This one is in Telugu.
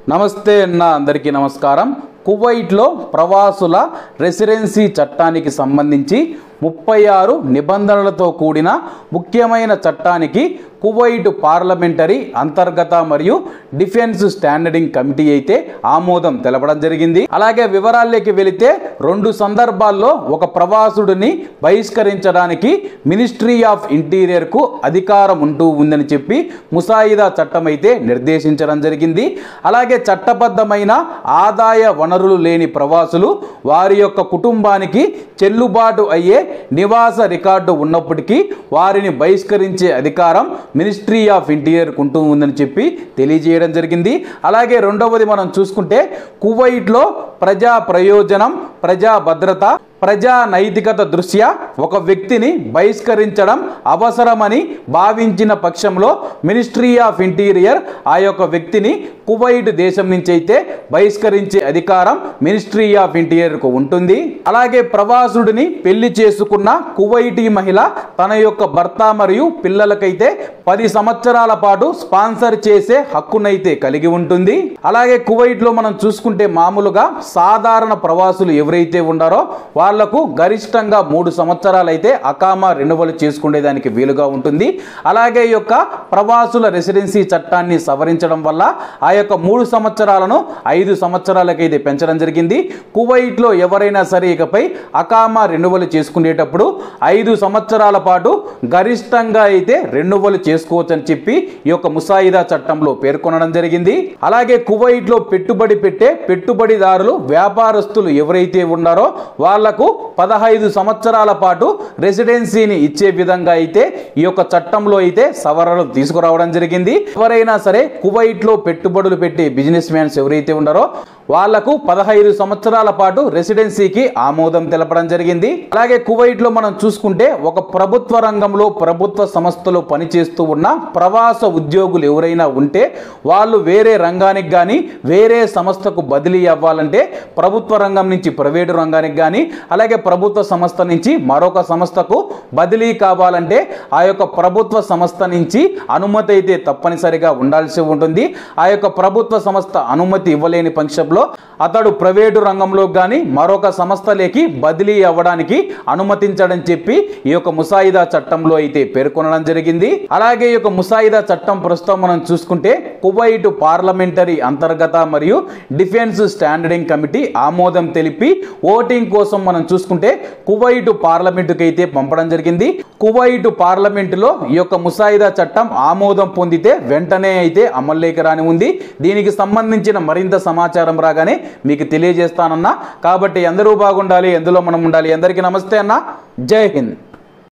నమస్తే అన్న అందరికీ నమస్కారం కువైట్లో ప్రవాసుల రెసిడెన్సీ చట్టానికి సంబంధించి ముప్పై ఆరు నిబంధనలతో కూడిన ముఖ్యమైన చట్టానికి కువైట్ పార్లమెంటరీ అంతర్గత మరియు డిఫెన్స్ స్టాండర్డింగ్ కమిటీ అయితే ఆమోదం తెలపడం జరిగింది అలాగే వివరాల్లోకి వెళితే రెండు సందర్భాల్లో ఒక ప్రవాసుడిని బహిష్కరించడానికి మినిస్ట్రీ ఆఫ్ ఇంటీరియర్కు అధికారం ఉంటూ ఉందని చెప్పి ముసాయిదా చట్టం అయితే నిర్దేశించడం జరిగింది అలాగే చట్టబద్ధమైన ఆదాయ వనరులు లేని ప్రవాసులు వారి యొక్క కుటుంబానికి చెల్లుబాటు అయ్యే నివాస రికార్డు ఉన్నప్పటికీ వారిని బహిష్కరించే అధికారం మినిస్ట్రీ ఆఫ్ ఇంటీరియర్ ఉంటూ ఉందని చెప్పి తెలియజేయడం జరిగింది అలాగే రెండవది మనం చూసుకుంటే కువైట్లో ప్రజా ప్రయోజనం ప్రజా భద్రత ప్రజా నైతికత దృష్ట్యా ఒక వ్యక్తిని బహిష్కరించడం అవసరమని భావించిన పక్షంలో మినిస్ట్రీ ఆఫ్ ఇంటీరియర్ ఆ యొక్క వ్యక్తిని కువైట్ దేశం నుంచి అయితే బహిష్కరించే అధికారం మినిస్ట్రీ ఆఫ్ ఇంటీరియర్కు ఉంటుంది అలాగే ప్రవాసుడిని పెళ్లి చేసుకున్న కువైటీ మహిళ తన యొక్క భర్త మరియు పిల్లలకైతే పది సంవత్సరాల పాటు స్పాన్సర్ చేసే హక్కునైతే కలిగి ఉంటుంది అలాగే కువైట్లో మనం చూసుకుంటే మామూలుగా సాధారణ ప్రవాసులు ఎవరైతే ఉన్నారో వాళ్లకు గరిష్టంగా మూడు సంవత్సరాలు అయితే అకామా రెన్యువల్ చేసుకునేదానికి వీలుగా ఉంటుంది అలాగే ఈ యొక్క ప్రవాసుల రెసిడెన్సీ చట్టాన్ని సవరించడం వల్ల ఆ యొక్క మూడు సంవత్సరాలను ఐదు సంవత్సరాలకైతే పెంచడం జరిగింది కువైట్లో ఎవరైనా సరే ఇకపై అకామా రెన్యువల్ చేసుకునేటప్పుడు ఐదు సంవత్సరాల పాటు గరిష్టంగా అయితే రెన్యువల్ చేసుకోవచ్చు అని చెప్పి ఈ యొక్క ముసాయిదా చట్టంలో పేర్కొనడం జరిగింది అలాగే కువైట్లో పెట్టుబడి పెట్టే పెట్టుబడిదారులు వ్యాపారస్తులు ఎవరైతే ఉన్నారో వాళ్లకు పదహైదు సంవత్సరాల పాటు రెసిడెన్సీని ఇచ్చే విధంగా అయితే ఈ యొక్క చట్టంలో అయితే సవరణలు తీసుకురావడం జరిగింది ఎవరైనా సరే కువైట్లో పెట్టుబడులు పెట్టే బిజినెస్ మ్యాన్స్ ఎవరైతే ఉన్నారో వాళ్లకు పదహైదు సంవత్సరాల పాటు రెసిడెన్సీకి ఆమోదం తెలపడం జరిగింది అలాగే కువైట్ లో మనం చూసుకుంటే ఒక ప్రభుత్వ రంగంలో ప్రభుత్వ సంస్థలో పనిచేస్తూ ఉన్న ప్రవాస ఉద్యోగులు ఎవరైనా ఉంటే వాళ్ళు వేరే రంగానికి కానీ వేరే సంస్థకు బదిలీ అవ్వాలంటే ప్రభుత్వ రంగం నుంచి ప్రైవేటు రంగానికి కానీ అలాగే ప్రభుత్వ సంస్థ నుంచి మరొక సంస్థకు బదిలీ కావాలంటే ఆ యొక్క ప్రభుత్వ సంస్థ నుంచి అనుమతి అయితే తప్పనిసరిగా ఉండాల్సి ఉంటుంది ఆ యొక్క ప్రభుత్వ సంస్థ అనుమతి ఇవ్వలేని పక్షంలో అతడు ప్రైవేటు రంగంలో కానీ మరొక సంస్థలోకి బదిలీ అవ్వడానికి అనుమతించడం చెప్పి ఈ యొక్క ముసాయిదా చట్టంలో అయితే పేర్కొనడం జరిగింది అలాగే ఈ యొక్క ముసాయిదా చట్టం ప్రస్తుతం మనం చూసుకుంటే కువైట్ పార్లమెంటరీ అంతర్గత మరియు డిఫెన్స్ స్టాండర్డింగ్ కమిటీ ఆమోదం తెలిపి ఓటింగ్ కోసం మనం చూసుకుంటే కువైట్ పార్లమెంటుకి అయితే పంపడం జరిగింది కువైట్ పార్లమెంటులో ఈ యొక్క ముసాయిదా చట్టం ఆమోదం పొందితే వెంటనే అయితే అమల్లోకి రాని ఉంది దీనికి సంబంధించిన మరింత సమాచారం రాగానే మీకు తెలియజేస్తానన్నా కాబట్టి అందరూ బాగుండాలి ఎందులో మనం ఉండాలి అందరికీ నమస్తే అన్న జై హింద్